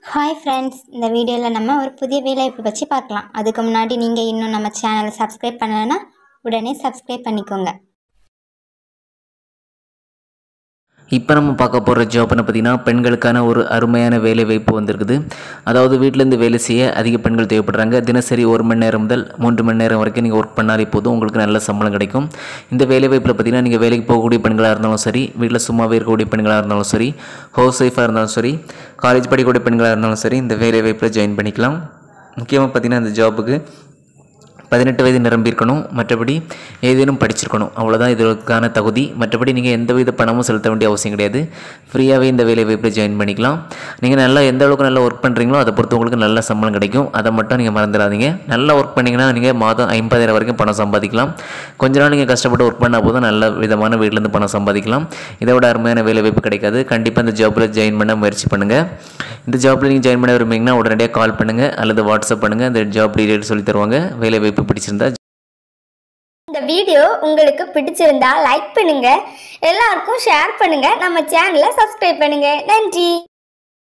hi friends இந்த வீடியோவில் நம்ம ஒரு புதிய வேலைவாய்ப்பு பற்றி பார்க்கலாம் அதுக்கு முன்னாடி நீங்கள் இன்னும் நம்ம சேனலை சப்ஸ்கிரைப் பண்ணலைன்னா உடனே சப்ஸ்கிரைப் பண்ணிக்கோங்க இப்போ நம்ம பார்க்க போகிற ஜாப்னு பார்த்தீங்கன்னா பெண்களுக்கான ஒரு அருமையான வேலை வாய்ப்பு வந்திருக்குது அதாவது வீட்டிலேருந்து வேலை செய்ய அதிக பெண்கள் தேவைப்படுறாங்க தினசரி ஒரு மணி நேரம் முதல் மூன்று மணி நேரம் வரைக்கும் நீங்கள் ஒர்க் பண்ணாலே போதும் உங்களுக்கு நல்ல சம்பளம் கிடைக்கும் இந்த வேலை வாய்ப்பில் பார்த்தீங்கன்னா நீங்கள் வேலைக்கு போகக்கூடிய பெண்களாக இருந்தாலும் சரி வீட்டில் சும்மாவே இருக்கக்கூடிய பெண்களாக இருந்தாலும் சரி ஹவுஸ் ஒய்ஃபாக இருந்தாலும் சரி காலேஜ் படிக்கக்கூடிய பெண்களாக இருந்தாலும் சரி இந்த வேலை வாய்ப்பில் ஜாயின் பண்ணிக்கலாம் முக்கியமாக பார்த்தீங்கன்னா இந்த ஜாபுக்கு பதினெட்டு வயது நிரம்பியிருக்கணும் மற்றபடி ஏதேனும் படிச்சிருக்கணும் அவ்வளோதான் இதற்கான தகுதி மற்றபடி நீங்கள் எந்த வித பணமும் செலுத்த வேண்டிய அவசியம் கிடையாது ஃப்ரீயாகவே இந்த வேலை வாய்ப்பில் ஜாயின் பண்ணிக்கலாம் நீங்கள் நல்லா எந்த அளவுக்கு நல்லா ஒர்க் பண்ணுறீங்களோ அதை பொறுத்து உங்களுக்கு நல்ல சம்பளம் கிடைக்கும் அதை மட்டும் நீங்கள் மறந்துடாதீங்க நல்லா ஒர்க் பண்ணிங்கன்னா நீங்கள் மாதம் ஐம்பதாயிரம் வரைக்கும் பணம் சம்பாதிக்கலாம் கொஞ்ச நாள் நீங்கள் கஷ்டப்பட்டு ஒர்க் பண்ணால் போதும் நல்ல விதமான வீட்டிலேருந்து பணம் சம்பாதிக்கலாம் இதை விட அருமையான வேலை வாய்ப்பு கிடைக்காது கண்டிப்பாக இந்த ஜாப்பில் ஜாயின் பண்ண முயற்சி பண்ணுங்கள் இந்த ஜாப்பில் நீங்கள் ஜாயின் பண்ண விரும்புனீங்கன்னா உடனடியாக கால் பண்ணுங்கள் அல்லது வாட்ஸ்அப் பண்ணுங்கள் இந்த ஜாப் டீடைல் சொல்லி தருவாங்க வேலை வாய்ப்பு பிடிச்சிருந்தா இந்த வீடியோ உங்களுக்கு பிடிச்சிருந்தா லைக் பண்ணுங்க எல்லாருக்கும் ஷேர் பண்ணுங்க நம்ம சேனலை சப்ஸ்கிரைப் பண்ணுங்க நன்றி